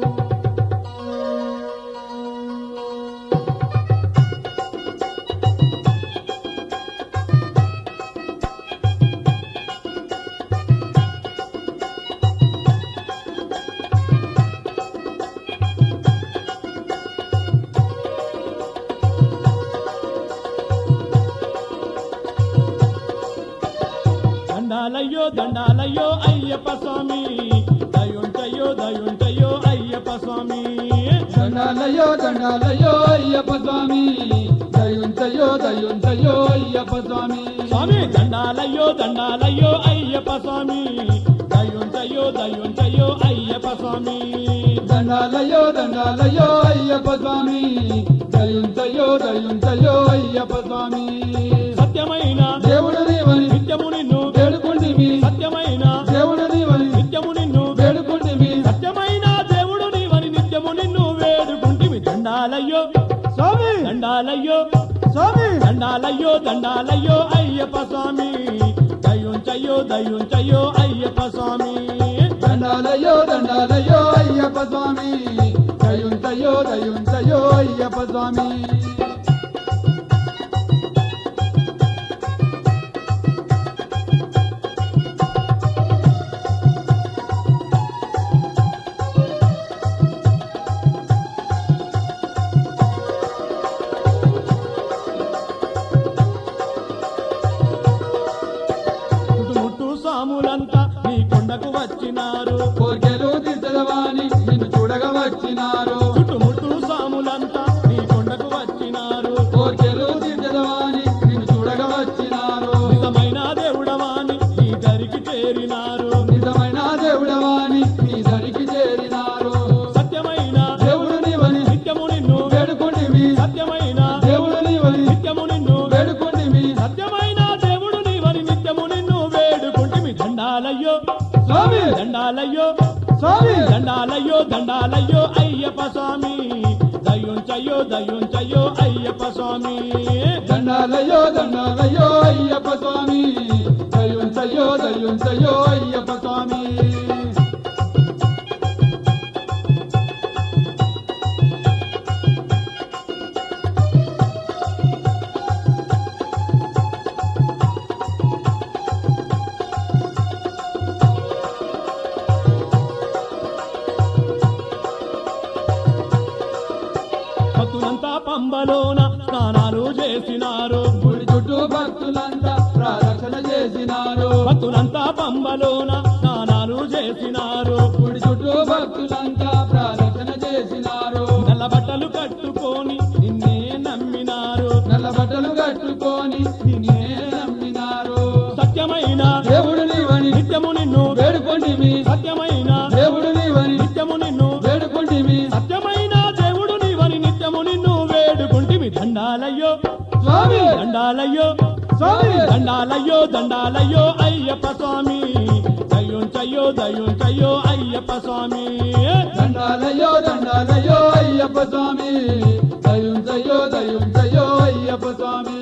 దండాలయ్యో దండాలయ్యో అయ్యప్ప స్వామి దయుంటయ్యో దయుంటయ్యో అయ్యప్ప స్వామి దండాలయో దండాలయో అయ్యప్ప స్వామి దయుంతయో దయుంతయో అయ్యప్ప స్వామి స్వామి దండాలయ్యో దండాలయ్యో అయ్యప్ప స్వామి దయుంటయ్యో దయుంటయ్యో అయ్యప్ప స్వామి దండాలయో దండాలయో అయ్యప్ప స్వామి దయుంతయో దయుంతయో అయ్యప్ప స్వామి సత్యమైన దేవుడు నీవని నిత్యము నిన్ను వేడుకుంటిమి సత్యమైన దేవుడు నీవని నిత్యము నిన్ను వేడుకుంటిమి సత్యమైన దేవుడు నీవని నిత్యము నిన్ను వేడుకుంటివి దండాలయ్యో స్వామి దండాలయ్యో స్వామి దండాలయ్యో దండాలయ్యో అయ్యప్ప స్వామి దయుంచయ్యో దయుంచయ్యో అయ్యప్ప స్వామి దండాలయో దండాలయో అయ్యప్ప స్వామి దయుంతయో దయుంతయో అయ్యప్ప స్వామి చుట్టుముట్టు సాములంతా నీ కొండకు వచ్చినారు కోర్కెలు తీర్చదవాని నిన్ను చూడగా వచ్చినారు చుట్టుముట్టు సాములంతా నీ కొండకు వచ్చినారు కోర్కెలు తీర్చదవాని నిన్ను చూడగా వచ్చినారు నిజమైన దేవుడవాని నీ దరికి చేరినారు నిజమైన దేవుడవాని నీ దరికి చేరినారు సత్యమైన దేవుడు నీవని నిత్యము నిన్ను వేడుకుంటివి సత్యమైన దేవుడు నీవని నిత్యము నిన్ను వేడుకుంటివి సత్యమైన దేవుడు నీవని నిత్యము నిన్ను వేడుకుంటిమి దండాలయ్యో స్వామి దండాలయ్యో స్వామి దండాలయ్యో దండాలయ్యో అయ్యప్ప స్వామి దయుంచయ్యో దయుంచయ్యో అయ్యప్ప స్వామి దండాలయో దండాలయో అయ్యప్ప స్వామి దయుంచయో దయుంచయో అయ్యప్ప స్వామి భక్తులంతా పంబలోన స్నానాలు చేసినారు గుడి చుట్టూ భక్తులంతా ప్రార్థన చేసినారు భక్తులంతా పంబలోన స్నానాలు చేసినారు గుడి చుట్టూ భక్తులంతా ప్రార్థన చేసినారు నల్ల బట్టలు కట్టుకొని నిన్నే నమ్మినారు నల్ల బట్టలు కట్టుకొని నిన్నే నమ్మినారు సత్యమైన దేవుడు నీవని నిత్యము నిన్ను వేడుకొంటిమి సత్యమైన దేవుడు నీవని నిత్యము నిన్ను వేడుకొంటిమి సత్యమైన దేవుడు నీవని నిత్యము నిన్ను వేడుకుంటివి దండాలయ్యో స్వామి దండాలయ్యో స్వామి దండాలయ్యో దండాలయ్యో అయ్యప్ప స్వామి దయుంచయ్యో దయుంచయ్యో అయ్యప్ప స్వామి దండాలయో దండాలయో అయ్యప్ప స్వామి దయుంచయో దయుంచయో అయ్యప్ప స్వామి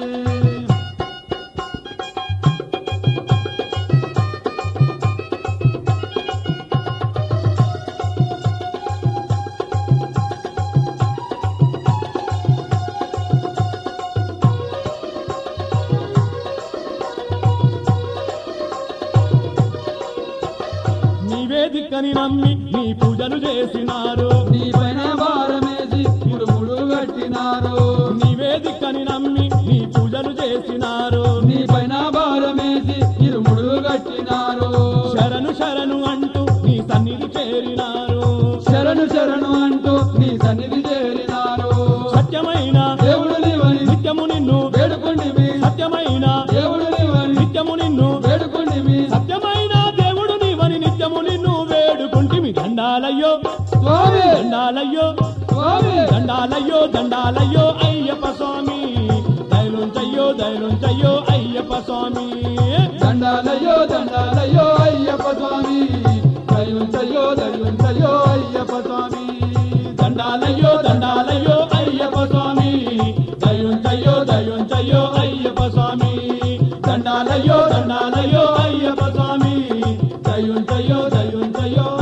నీవే దిక్కని నమ్మి నీ పూజలు చేసినారు నీ పైన భారమేసి ముడుముడు కట్టినారు నీవే దిక్కని నమ్మి నీ పూజలు చేసినారు నీ పైన భారమేసి ఇరుముడు కట్టినారు శరణు శరణు అంటూ నీ సన్నిధి చేరినారు శరణు శరణు అంటూ నీ సన్నిధి చేరినారు సత్యమైన దేవుడు నీవని నిత్యము నిన్ను వేడుకొండివి సత్యమైన దేవుడు నీవని నిత్యము నిన్ను వేడుకొండివి సత్యమైన దేవుడు నీవని నిత్యము నిన్ను వేడుకుంటిమి దండాలయ్యో స్వామి దండాలయ్యో స్వామి దండాలయ్యో దండాలయ్యో అయ్యప్ప స్వామి దయలుంచయ్యో దయలుంచయ్యో అయ్యప్ప స్వామి దండాలయో దండాలయో అయ్యప్ప స్వామి దయుంచయో దయుంచయో అయ్యప్ప స్వామి దండాలయ్యో దండాలయ్యో అయ్యప్ప స్వామి దయుంచయ్యో దయుంచయ్యో అయ్యప్ప స్వామి దండాలయ్యో దండాలయ్యో అయ్యప్ప స్వామి దయుంచయ్యో దయుంచయ్యో